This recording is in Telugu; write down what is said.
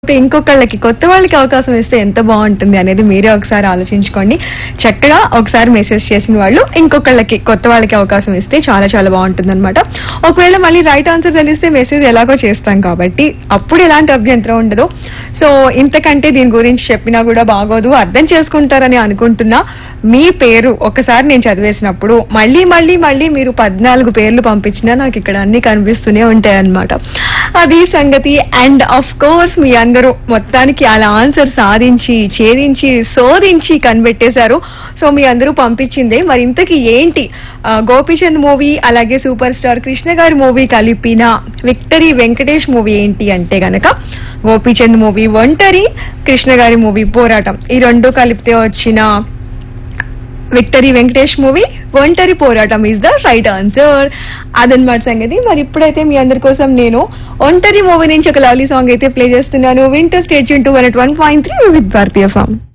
లేకపోతే ఇంకొకళ్ళకి కొత్త వాళ్ళకి అవకాశం ఇస్తే ఎంత బాగుంటుంది అనేది మీరే ఒకసారి ఆలోచించుకోండి చక్కగా ఒకసారి మెసేజ్ చేసిన వాళ్ళు ఇంకొకళ్ళకి కొత్త వాళ్ళకి అవకాశం ఇస్తే చాలా చాలా బాగుంటుంది అనమాట ఒకవేళ మళ్ళీ రైట్ ఆన్సర్ తెలిస్తే మెసేజ్ ఎలాగో చేస్తాం కాబట్టి అప్పుడు ఎలాంటి అభ్యంతరం ఉండదు సో ఇంతకంటే దీని గురించి చెప్పినా కూడా బాగోదు అర్థం చేసుకుంటారని అనుకుంటున్నా మీ పేరు ఒకసారి నేను చదివేసినప్పుడు మళ్ళీ మళ్ళీ మళ్ళీ మీరు పద్నాలుగు పేర్లు పంపించినా నాకు ఇక్కడ అన్ని కనిపిస్తూనే ఉంటాయి అన్నమాట అది సంగతి అండ్ అఫ్ కోర్స్ మీ అందరూ మొత్తానికి అలా ఆన్సర్ సాధించి ఛేదించి శోధించి కనిపెట్టేశారు సో మీ అందరూ పంపించిందే మరి ఇంతకీ ఏంటి ఆ, గోపీచంద్ మూవీ అలాగే super star Krishna garu movie కలిపిన విక్టరీ వెంకటేష్ మూవీ ఏంటి అంటే గనక గోపీచంద్ మూవీ ఒంటరి కృష్ణ గారి మూవీ పోరాటం ఈ రెండు కలిపితే వచ్చిన విక్టరీ వెంకటేష్ మూవీ ఒంటరి పోరాటం ఈస్ ద రైట్ ఆన్సర్ అదనమాట సంగతి మరి ఇప్పుడైతే మీ అందరి కోసం నేను ఒంటరి మూవీ నుంచి ఒక లవ్లీ సాంగ్ అయితే ప్లే చేస్తున్నాను winter stage two one point three with Bharatiya form